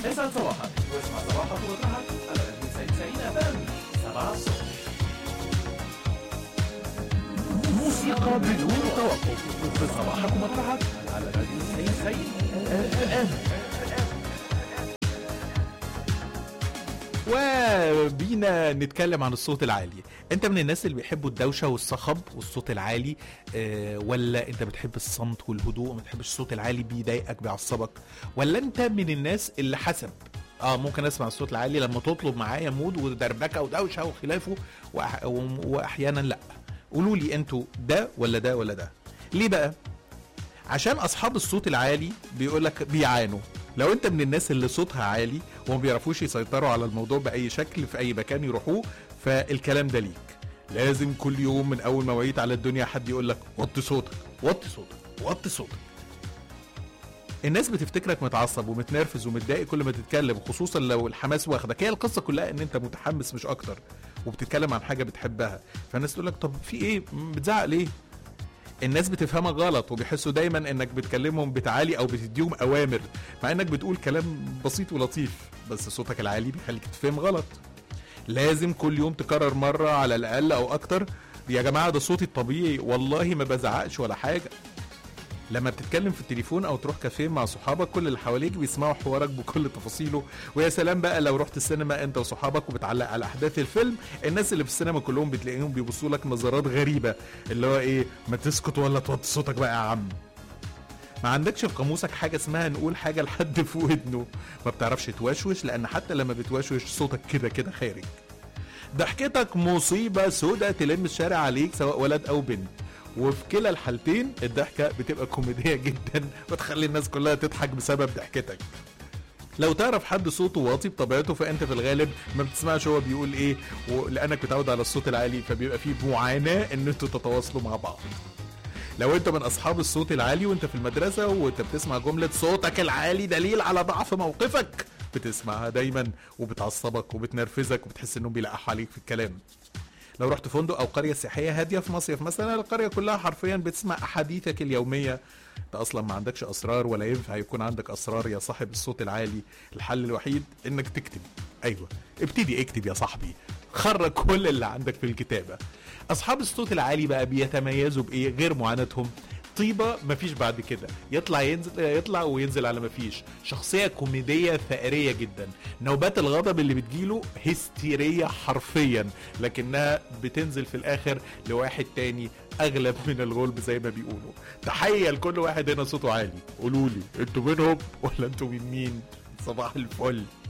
اسعد صباحك واسمع صباحك ومطرحك على راديو 90 اف ام 7 الصبح موسيقى بدون توقف في صباحك ومطرحك على راديو 90 اف ام وبينا نتكلم عن الصوت العالي انت من الناس اللي بيحبوا الدوشه والصخب والصوت العالي اه ولا انت بتحب الصمت والهدوء وما بتحبش الصوت العالي بيضايقك بيعصبك ولا انت من الناس اللي حسب اه ممكن اسمع الصوت العالي لما تطلب معايا مود ودربكه ودوشه وخلافه وأح واحيانا لا قولوا لي انتوا ده ولا ده ولا ده ليه بقى عشان اصحاب الصوت العالي بيقول لك بيعانوا لو انت من الناس اللي صوتها عالي وما بيعرفوش يسيطروا على الموضوع باي شكل في اي مكان يروحوه فالكلام ده ليك لازم كل يوم من اول ما وعيت على الدنيا حد يقول لك وطي صوتك وطي صوتك وطي صوتك الناس بتفتكرك متعصب ومتنرفز ومتضايق كل ما تتكلم خصوصا لو الحماس واخدك هي القصه كلها ان انت متحمس مش اكتر وبتتكلم عن حاجه بتحبها فالناس تقول لك طب في ايه بتزعق ليه الناس بتفهمك غلط وبيحسوا دايما انك بتكلمهم بتعالي او بتديهم اوامر مع انك بتقول كلام بسيط ولطيف بس صوتك العالي بيخليك تفهم غلط لازم كل يوم تكرر مرة على الاقل او اكتر يا جماعة ده صوتي الطبيعي والله ما بزعقش ولا حاجة لما بتتكلم في التليفون او تروح كافيه مع صحابك كل اللي حواليك بيسمعوا حوارك بكل تفاصيله ويا سلام بقى لو رحت السينما انت وصحابك وبتعلق على احداث الفيلم الناس اللي في السينما كلهم بتلاقيهم بيبصوا لك نظرات غريبه اللي هو ايه ما تسكت ولا توطي صوتك بقى يا عم ما عندكش في قاموسك حاجة اسمها نقول حاجة لحد في ودنه ما بتعرفش توشوش لأن حتى لما بتوشوش صوتك كده كده خارج ضحكتك مصيبة سودة تلم الشارع عليك سواء ولد أو بنت وفي كلا الحالتين الضحكه بتبقى كوميديه جدا وتخلي الناس كلها تضحك بسبب ضحكتك لو تعرف حد صوته واطي بطبيعته فانت في الغالب ما بتسمعش هو بيقول ايه ولانك متعود على الصوت العالي فبيبقى فيه معاناه ان انتوا تتواصلوا مع بعض لو انت من اصحاب الصوت العالي وانت في المدرسه وانت بتسمع جمله صوتك العالي دليل على ضعف موقفك بتسمعها دايما وبتعصبك وبتنرفزك وبتحس انهم بيلقحوا عليك في الكلام لو رحت فندق او قريه سياحيه هاديه في مصيف مثلا القريه كلها حرفيا بتسمع احاديثك اليوميه انت اصلا ما عندكش اسرار ولا ينفع يكون عندك اسرار يا صاحب الصوت العالي الحل الوحيد انك تكتب ايوه ابتدي اكتب يا صاحبي خرج كل اللي عندك في الكتابه اصحاب الصوت العالي بقى بيتميزوا بايه غير معاناتهم طيبه مفيش بعد كده يطلع ينزل يطلع وينزل على مفيش شخصيه كوميديه ثائريه جدا نوبات الغضب اللي بتجيله هستيريه حرفيا لكنها بتنزل في الاخر لواحد تاني اغلب من الغلب زي ما بيقولوا تحيه لكل واحد هنا صوته عالي قولوا لي انتوا منهم ولا انتوا من مين صباح الفل